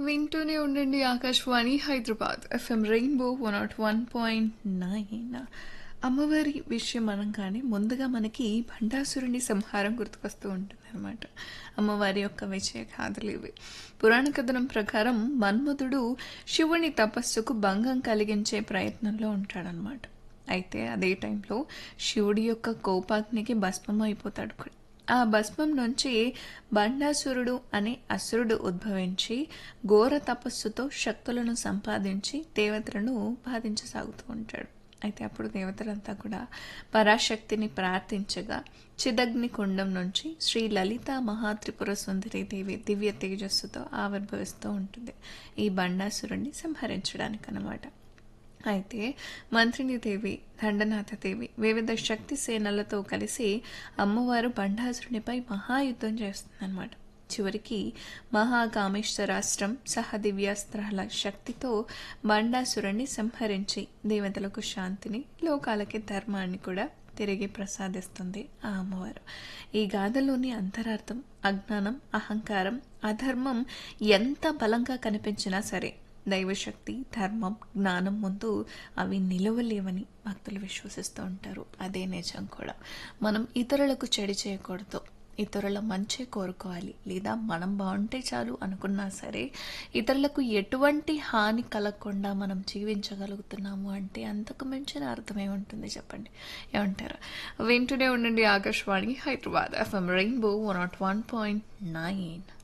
వింటూనే ఉండండి Akashvani Hyderabad F M rainbow one nought one point nine అమ్మవారి విషయం అనగానే ముందుగా మనకి భండాసురుని సంహారం గుర్తుకొస్తూ ఉంటుంది అనమాట అమ్మవారి యొక్క విజయ గాథలు ఇవి పురాణ కథనం ప్రకారం మన్మధుడు శివుని తపస్సుకు భంగం కలిగించే ప్రయత్నంలో ఉంటాడనమాట అయితే అదే టైంలో శివుడి యొక్క కోపాగ్నికి భస్మం అయిపోతాడు కూడా ఆ భస్మం నుంచి బండాసురుడు అనే అసురుడు ఉద్భవించి ఘోర తపస్సుతో శక్తులను సంపాదించి దేవతలను బాధించసాగుతూ ఉంటాడు అయితే అప్పుడు దేవతలంతా కూడా పరాశక్తిని ప్రార్థించగా చిదగ్ని కుండం నుంచి శ్రీ లలిత మహాత్రిపుర సుందరి దేవి దివ్య తేజస్సుతో ఆవిర్భవిస్తూ ఉంటుంది ఈ బండాసురుణ్ణి సంహరించడానికి అన్నమాట అయితే మంత్రిని దేవి దండనాథ దేవి వివిధ శక్తి సేనలతో కలిసి అమ్మవారు బండాసురునిపై మహాయుద్ధం చేస్తుందన్నమాట చివరికి మహాకామేశ్వరాస్త్రం సహదివ్యాస్త్రాల శక్తితో బండాసురుణ్ణి సంహరించి దేవతలకు శాంతిని లోకాలకి ధర్మాన్ని కూడా తిరిగి ప్రసాదిస్తుంది ఆ అమ్మవారు ఈ గాథలోని అంతరార్థం అజ్ఞానం అహంకారం అధర్మం ఎంత బలంగా కనిపించినా సరే దైవశక్తి ధర్మం జ్ఞానం ముందు అవి నిలవలేవని భక్తులు విశ్వసిస్తూ ఉంటారు అదే నిజం కూడా మనం ఇతరులకు చెడు చేయకూడదు ఇతరుల మంచి కోరుకోవాలి లేదా మనం బాగుంటే చాలు అనుకున్నా సరే ఇతరులకు ఎటువంటి హాని కలగకుండా మనం జీవించగలుగుతున్నాము అంటే అంతకు మించిన అర్థం ఏముంటుంది చెప్పండి ఏమంటారు వింటూనే ఉండండి Akashvani Hyderabad F M rainbow one nought one point nine